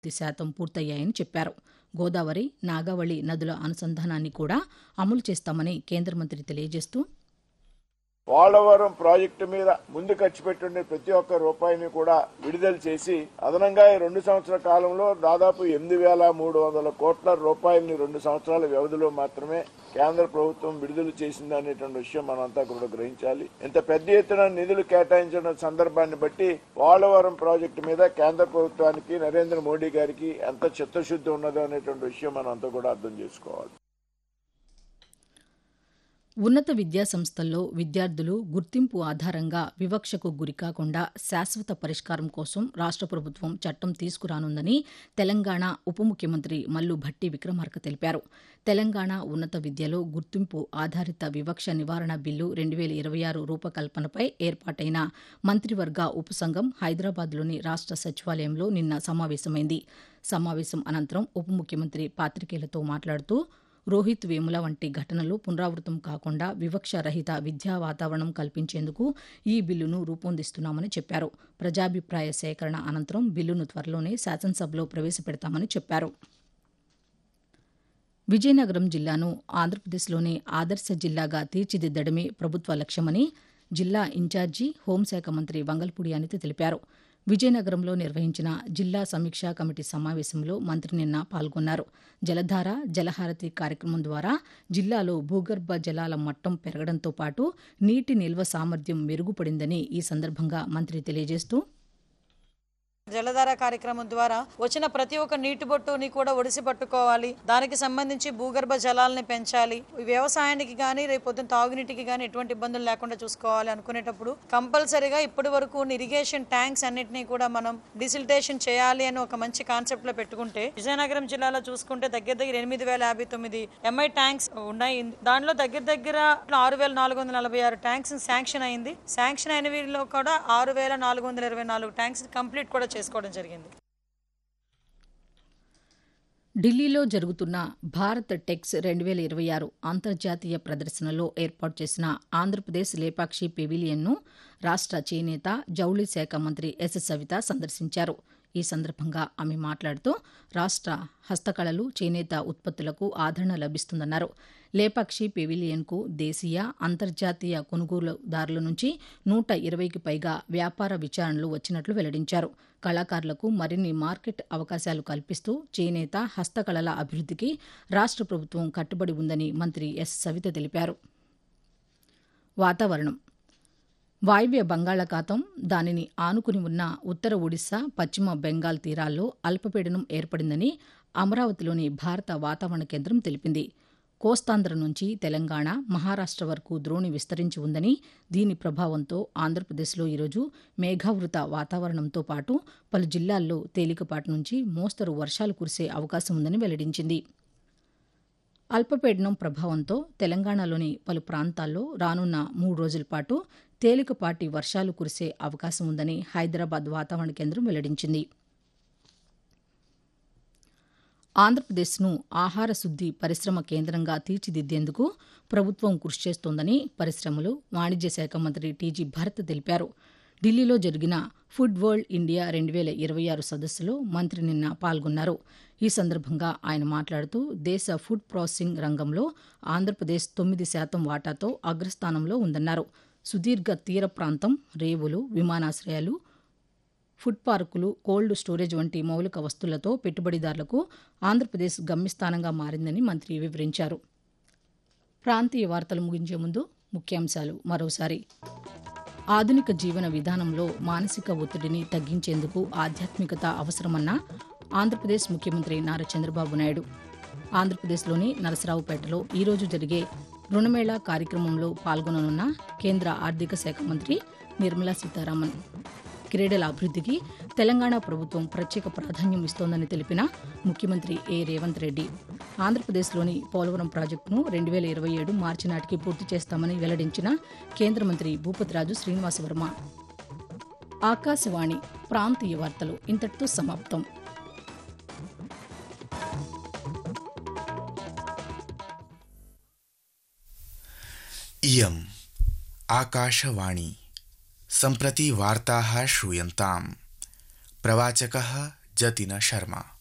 పూర్తి శాతం పూర్తయ్యాయని చెప్పారు గోదావరి నాగావళి నదుల అనుసంధానాన్ని కూడా అమలు చేస్తామని కేంద్ర మంత్రి తెలియజేస్తూ పోలవరం ప్రాజెక్టు మీద ముందు ఖర్చు పెట్టుండే ప్రతి ఒక్క రూపాయిని కూడా విడుదల చేసి అదనంగా ఈ రెండు సంవత్సరాల కాలంలో దాదాపు ఎనిమిది వేల మూడు వందల కోట్ల రూపాయలని రెండు సంవత్సరాల వ్యవధిలో మాత్రమే కేంద్ర ప్రభుత్వం విడుదల చేసింది అనేటువంటి విషయం మనంతా కూడా గ్రహించాలి ఇంత పెద్ద ఎత్తున నిధులు కేటాయించిన సందర్భాన్ని బట్టి పోలవరం ప్రాజెక్టు మీద కేంద్ర ప్రభుత్వానికి నరేంద్ర మోడీ గారికి ఎంత చిత్తశుద్ధి ఉన్నదో అనేటువంటి విషయం మనం అంతా కూడా అర్థం చేసుకోవాలి ఉన్నత విద్యా సంస్థల్లో విద్యార్థులు గుర్తింపు ఆధారంగా వివక్షకు గురికాకుండా శాశ్వత పరిష్కారం కోసం రాష్ట ప్రభుత్వం చట్టం తీసుకురానుందని తెలంగాణ ఉప ముఖ్యమంత్రి మల్లు భట్టి విక్రమార్క తెలిపారు తెలంగాణ ఉన్నత విద్యలో గుర్తింపు ఆధారిత వివక్ష నివారణ బిల్లు రెండు వేల ఇరవై ఆరు రూపకల్పనపై ఏర్పాటైన మంత్రివర్గ ఉపసంఘం హైదరాబాద్లోని రాష్ట సచివాలయంలో నిన్న సమావేశమైంది సమావేశం అనంతరం ఉప ముఖ్యమంత్రి పాతికేయులతో మాట్లాడుతూ రోహిత్ వేముల వంటి ఘటనలు పునరావృతం కాకుండా వివక్ష రహిత విద్యా వాతావరణం కల్పించేందుకు ఈ బిల్లును రూపొందిస్తున్నామని చెప్పారు ప్రజాభిప్రాయ సేకరణ అనంతరం బిల్లును త్వరలోనే శాసనసభలో ప్రవేశపెడతామని చెప్పారు విజయనగరం జిల్లాను ఆంధ్రప్రదేశ్లోని ఆదర్శ జిల్లాగా తీర్చిదిద్దడమే ప్రభుత్వ లక్ష్యమని జిల్లా ఇన్ఛార్జి హోంశాఖ మంత్రి వంగల్పూడి అనిత తెలిపారు విజయనగరంలో నిర్వహించిన జిల్లా సమీక్షా కమిటీ సమావేశంలో మంత్రి నిన్న పాల్గొన్నారు జలధార జలహారతి కార్యక్రమం ద్వారా జిల్లాలో భూగర్భ జలాల మట్టం పెరగడంతో పాటు నీటి నిల్వ సామర్థ్యం మెరుగుపడిందని ఈ సందర్భంగా మంత్రి తెలియజేస్తూ జలధార కార్యక్రమం ద్వారా వచ్చిన ప్రతి ఒక్క నీటి బొట్టుని కూడా ఒడిసి పట్టుకోవాలి దానికి సంబంధించి భూగర్భ జలాలని పెంచాలి వ్యవసాయానికి కానీ రేపు పొద్దున తాగునీటికి కానీ ఎటువంటి ఇబ్బందులు లేకుండా చూసుకోవాలి అనుకునేటప్పుడు కంపల్సరీగా ఇప్పటి వరకు ఇరిగేషన్ ట్యాంక్స్ అన్నిటినీ కూడా మనం డిసిల్టేషన్ చేయాలి అని ఒక మంచి కాన్సెప్ట్ లో పెట్టుకుంటే విజయనగరం జిల్లాలో చూసుకుంటే దగ్గర దగ్గర ఎనిమిది వేల యాభై తొమ్మిది ఎంఐ ట్యాంక్స్ ఉన్నాయి దానిలో దగ్గర దగ్గర ఆరు వేల నాలుగు వందల నలభై ఆరు ట్యాంక్స్ శాంక్షన్ అయింది శాంక్షన్ అయిన వీటిలో కూడా ఆరు వేల నాలుగు వందల ఇరవై నాలుగు ట్యాంక్స్ కంప్లీట్ కూడా చేసుకోవడం జరిగింది ఢిల్లీలో జరుగుతున్న భారత్ టెక్స్ రెండు వేల ఇరవై ఆరు అంతర్జాతీయ ప్రదర్శనలో ఏర్పాటు చేసిన ఆంధ్రప్రదేశ్ లేపాక్షి పెవిలియన్ను రాష్ట చేనేత జౌళి శాఖ మంత్రి ఎస్ సవిత సందర్శించారు ఈ సందర్భంగా ఆమె మాట్లాడుతూ రాష్ట హస్తకళలు చేనేత ఉత్పత్తులకు ఆదరణ లభిస్తుందన్నారు లేపాక్షి పెవిలియన్కు దేశీయ అంతర్జాతీయ కొనుగోలుదారుల నుంచి నూట ఇరవైకి పైగా వ్యాపార విచారణలు వచ్చినట్లు వెల్లడించారు కళాకారులకు మరిన్ని మార్కెట్ అవకాశాలు కల్పిస్తూ చేనేత హస్తకళల అభివృద్ధికి రాష్ట ప్రభుత్వం కట్టుబడి ఉందని మంత్రి ఎస్ సవిత తెలిపారు వాతావరణం వాయువ్య బంగాళాఖాతం దానిని ఆనుకుని ఉన్న ఉత్తర ఒడిశా పశ్చిమ బెంగాల్ తీరాల్లో అల్పపీడనం ఏర్పడిందని అమరావతిలోని భారత వాతావరణ కేంద్రం తెలిపింది కోస్తాంధ్ర నుంచి తెలంగాణ మహారాష్ట వరకు ద్రోణి విస్తరించి ఉందని దీని ప్రభావంతో ఆంధ్రప్రదేశ్లో ఈరోజు మేఘావృత వాతావరణంతో పాటు పలు జిల్లాల్లో తేలికపాటి నుంచి మోస్తరు వర్షాలు కురిసే అవకాశం ఉందని వెల్లడించింది అల్పపీడనం ప్రభావంతో తెలంగాణలోని పలు ప్రాంతాల్లో రానున్న మూడు రోజుల పాటు తేలికపాటి వర్షాలు కురిసే అవకాశం ఉందని హైదరాబాద్ వాతావరణ కేంద్రం వెల్లడించింది ఆంధ్రప్రదేశ్ను ఆహార శుద్ది పరిశ్రమ కేంద్రంగా తీర్చిదిద్దేందుకు ప్రభుత్వం కృషి చేస్తోందని పరిశ్రమలు వాణిజ్య శాఖ మంత్రి టీజీ భరత్ తెలిపారు ఢిల్లీలో జరిగిన ఫుడ్ వరల్డ్ ఇండియా రెండు వేల ఇరవై ఆరు సదస్సులో మంత్రి నిన్న పాల్గొన్నారు ఈ సందర్భంగా ఆయన మాట్లాడుతూ దేశ ఫుడ్ ప్రాసెసింగ్ రంగంలో ఆంధ్రప్రదేశ్ తొమ్మిది శాతం వాటాతో అగ్రస్థానంలో ఉందన్నారు సుదీర్ఘ తీర ప్రాంతం రేవులు విమానాశ్రయాలు ఫుడ్ పార్కులు కోల్డ్ స్టోరేజ్ వంటి మౌలిక వస్తువులతో పెట్టుబడిదారులకు ఆంధ్రప్రదేశ్ గమ్యస్థానంగా మారిందని మంత్రి వివరించారు ప్రాంతీయ వార్తలు ముగించే ముందు ముఖ్యాంశాలు మరోసారి ఆధునిక జీవన విధానంలో మానసిక ఒత్తిడిని తగ్గించేందుకు ఆధ్యాత్మికత అవసరమన్న ఆంధ్రప్రదేశ్ ముఖ్యమంత్రి నారా చంద్రబాబు నాయుడు ఆంధ్రప్రదేశ్లోని నరసరావుపేటలో ఈరోజు జరిగే రుణమేళా కార్యక్రమంలో పాల్గొననున్న కేంద్ర ఆర్థిక శాఖ మంత్రి నిర్మలా సీతారామన్ క్రీడల అభివృద్ధికి తెలంగాణ ప్రభుత్వం ప్రత్యేక ప్రాధాన్యం ఇస్తోందని తెలిపిన ముఖ్యమంత్రి ఏ రేవంత్ రెడ్డి ఆంధ్రప్రదేశ్లోని పోలవరం ప్రాజెక్టును రెండు వేల ఇరవై ఏడు మార్చి నాటికి పూర్తి చేస్తామని వెల్లడించిన కేంద్ర మంత్రి భూపతిరాజు శ్రీనివాసవర్మ ఆకాశవాణి ప్రాంతీయ వార్తలు ఇంతటితో సమాప్తం इयम् आकाशवाणी सम्प्रति वार्ताः श्रूयन्ताम् प्रवाचकः जतिन शर्मा